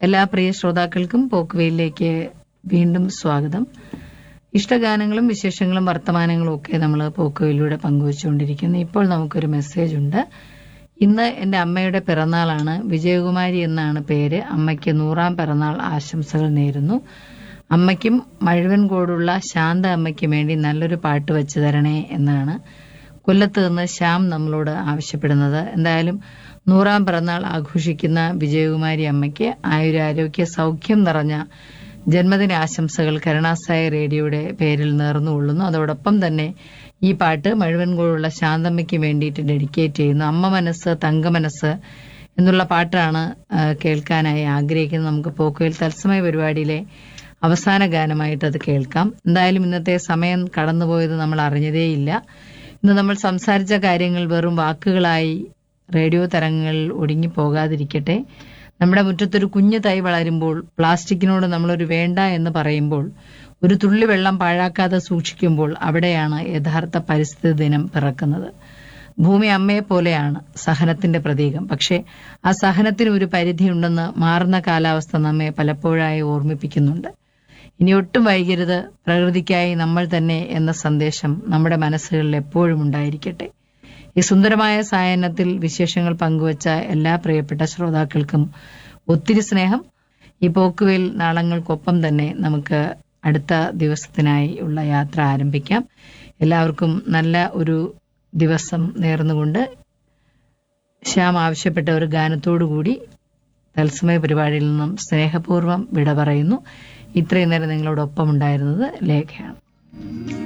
എല്ലാ പ്രിയ ശ്രോതാക്കൾക്കും പോക്കുവെയിലേക്ക് വീണ്ടും സ്വാഗതം ഇഷ്ടഗാനങ്ങളും വിശേഷങ്ങളും വർത്തമാനങ്ങളും ഒക്കെ നമ്മൾ പോക്കുവെയിലൂടെ പങ്കുവച്ചുകൊണ്ടിരിക്കുന്നു ഇപ്പോൾ നമുക്കൊരു മെസ്സേജ് ഉണ്ട് ഇന്ന് എൻ്റെ അമ്മയുടെ പിറന്നാളാണ് വിജയകുമാരി എന്നാണ് പേര് അമ്മയ്ക്ക് നൂറാം പിറന്നാൾ ആശംസകൾ നേരുന്നു അമ്മയ്ക്കും മഴുവൻകോടുള്ള ശാന്ത അമ്മയ്ക്കും വേണ്ടി നല്ലൊരു പാട്ട് വെച്ച് തരണേ എന്നാണ് കൊല്ലത്ത് നിന്ന് ശ്യാം നമ്മളോട് ആവശ്യപ്പെടുന്നത് എന്തായാലും നൂറാം പിറന്നാൾ ആഘോഷിക്കുന്ന വിജയകുമാരി അമ്മയ്ക്ക് ആയുരാരോഗ്യ സൗഖ്യം നിറഞ്ഞ ജന്മദിന ആശംസകൾ കരുണാസായ റേഡിയോയുടെ പേരിൽ നേർന്നുകൊള്ളുന്നു അതോടൊപ്പം തന്നെ ഈ പാട്ട് മഴുവൻകോടുള്ള ശാന്തമ്മയ്ക്ക് വേണ്ടിയിട്ട് ഡെഡിക്കേറ്റ് ചെയ്യുന്നു അമ്മ മനസ്സ് തങ്ക മനസ്സ് എന്നുള്ള പാട്ടാണ് ആ, കേൾക്കാനായി ആഗ്രഹിക്കുന്നത് നമുക്ക് പോക്കുവയിൽ തത്സമയ പരിപാടിയിലെ അവസാന ഗാനമായിട്ട് അത് കേൾക്കാം എന്തായാലും ഇന്നത്തെ സമയം കടന്നുപോയത് നമ്മൾ അറിഞ്ഞതേയില്ല ഇന്ന് നമ്മൾ സംസാരിച്ച കാര്യങ്ങൾ വെറും വാക്കുകളായി റേഡിയോ തരങ്ങളിൽ ഒടുങ്ങി പോകാതിരിക്കട്ടെ നമ്മുടെ മുറ്റത്തൊരു കുഞ്ഞു തൈ വളരുമ്പോൾ പ്ലാസ്റ്റിക്കിനോട് നമ്മളൊരു വേണ്ട എന്ന് പറയുമ്പോൾ ഒരു തുള്ളി വെള്ളം പാഴാക്കാതെ സൂക്ഷിക്കുമ്പോൾ അവിടെയാണ് യഥാർത്ഥ പരിസ്ഥിതി ദിനം പിറക്കുന്നത് ഭൂമി അമ്മയെ പോലെയാണ് സഹനത്തിന്റെ പ്രതീകം പക്ഷേ ആ സഹനത്തിന് ഒരു പരിധിയുണ്ടെന്ന് മാറുന്ന കാലാവസ്ഥ നമ്മെ പലപ്പോഴായി ഓർമ്മിപ്പിക്കുന്നുണ്ട് ഇനി ഒട്ടും വൈകരുത് പ്രകൃതിക്കായി നമ്മൾ തന്നെ എന്ന സന്ദേശം നമ്മുടെ മനസ്സുകളിൽ എപ്പോഴും ഉണ്ടായിരിക്കട്ടെ ഈ സുന്ദരമായ സായനത്തിൽ വിശേഷങ്ങൾ പങ്കുവച്ച എല്ലാ പ്രിയപ്പെട്ട ശ്രോതാക്കൾക്കും ഒത്തിരി സ്നേഹം ഈ പോക്കുവേൽ നാളങ്ങൾക്കൊപ്പം തന്നെ നമുക്ക് അടുത്ത ദിവസത്തിനായി ഉള്ള യാത്ര ആരംഭിക്കാം എല്ലാവർക്കും നല്ല ഒരു ദിവസം നേർന്നുകൊണ്ട് ശ്യാം ആവശ്യപ്പെട്ട ഒരു ഗാനത്തോടു കൂടി തത്സമയ പരിപാടിയിൽ നിന്നും സ്നേഹപൂർവ്വം വിട പറയുന്നു ഇത്രയും നേരം നിങ്ങളോടൊപ്പം ഉണ്ടായിരുന്നത് ലേഖയാണ്